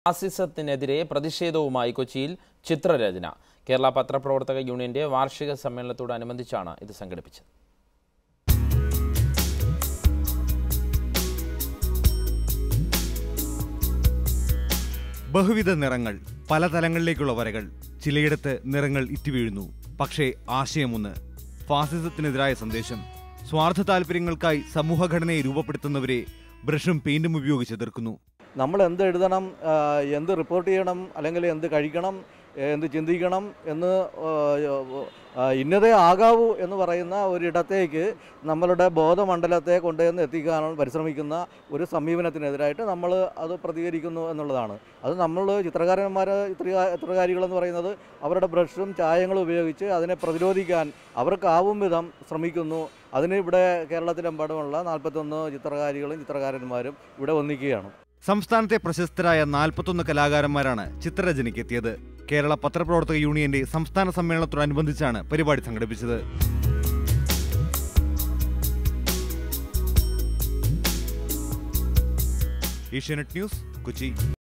ഫാസിസത്തിനെതിരെ പ്രതിഷേധവുമായി കൊച്ചിയിൽ ചിത്രരചന കേരള പത്രപ്രവർത്തക യൂണിയന്റെ വാർഷിക സമ്മേളനത്തോടനുബന്ധിച്ചാണ് ഇത് സംഘടിപ്പിച്ചത് ബഹുവിധ നിറങ്ങൾ പല തലങ്ങളിലേക്കുള്ള വരകൾ ചിലയിടത്ത് നിറങ്ങൾ ഇറ്റിവീഴുന്നു പക്ഷേ ആശയമൊന്ന് ഫാസിസത്തിനെതിരായ സന്ദേശം സ്വാർത്ഥ താല്പര്യങ്ങൾക്കായി സമൂഹഘടനയെ രൂപപ്പെടുത്തുന്നവരെ ബ്രഷും പെയിന്റും ഉപയോഗിച്ച് എതിർക്കുന്നു നമ്മൾ എന്ത് എഴുതണം ആ, എന്ത് റിപ്പോർട്ട് ചെയ്യണം അല്ലെങ്കിൽ എന്ത് കഴിക്കണം എന്ത് ചിന്തിക്കണം എന്ന് ആ, ആ, ഇന്നതേ ആകാവൂ എന്ന് പറയുന്ന ഒരിടത്തേക്ക് നമ്മളുടെ ബോധമണ്ഡലത്തെ കൊണ്ടുവന്ന് എത്തിക്കാൻ പരിശ്രമിക്കുന്ന ഒരു സമീപനത്തിനെതിരായിട്ട് നമ്മൾ അത് പ്രതികരിക്കുന്നു എന്നുള്ളതാണ് അത് നമ്മൾ ചിത്രകാരന്മാർ ചിത്ര ചിത്രകാരികളെന്ന് പറയുന്നത് അവരുടെ ബ്രഷും ചായങ്ങളും ഉപയോഗിച്ച് അതിനെ പ്രതിരോധിക്കാൻ അവർക്കാവും വിധം ശ്രമിക്കുന്നു അതിന് ഇവിടെ കേരളത്തിലെമ്പാടുമുള്ള നാൽപ്പത്തൊന്ന് ചിത്രകാരികളും ചിത്രകാരന്മാരും ഇവിടെ ഒന്നിക്കുകയാണ് സംസ്ഥാനത്തെ പ്രശസ്തരായ നാൽപ്പത്തൊന്ന് കലാകാരന്മാരാണ് ചിത്രരചനയ്ക്ക് എത്തിയത് കേരള പത്രപ്രവർത്തക യൂണിയന്റെ സംസ്ഥാന സമ്മേളനത്തോടനുബന്ധിച്ചാണ് പരിപാടി സംഘടിപ്പിച്ചത് ഏഷ്യാനെറ്റ് ന്യൂസ് കൊച്ചി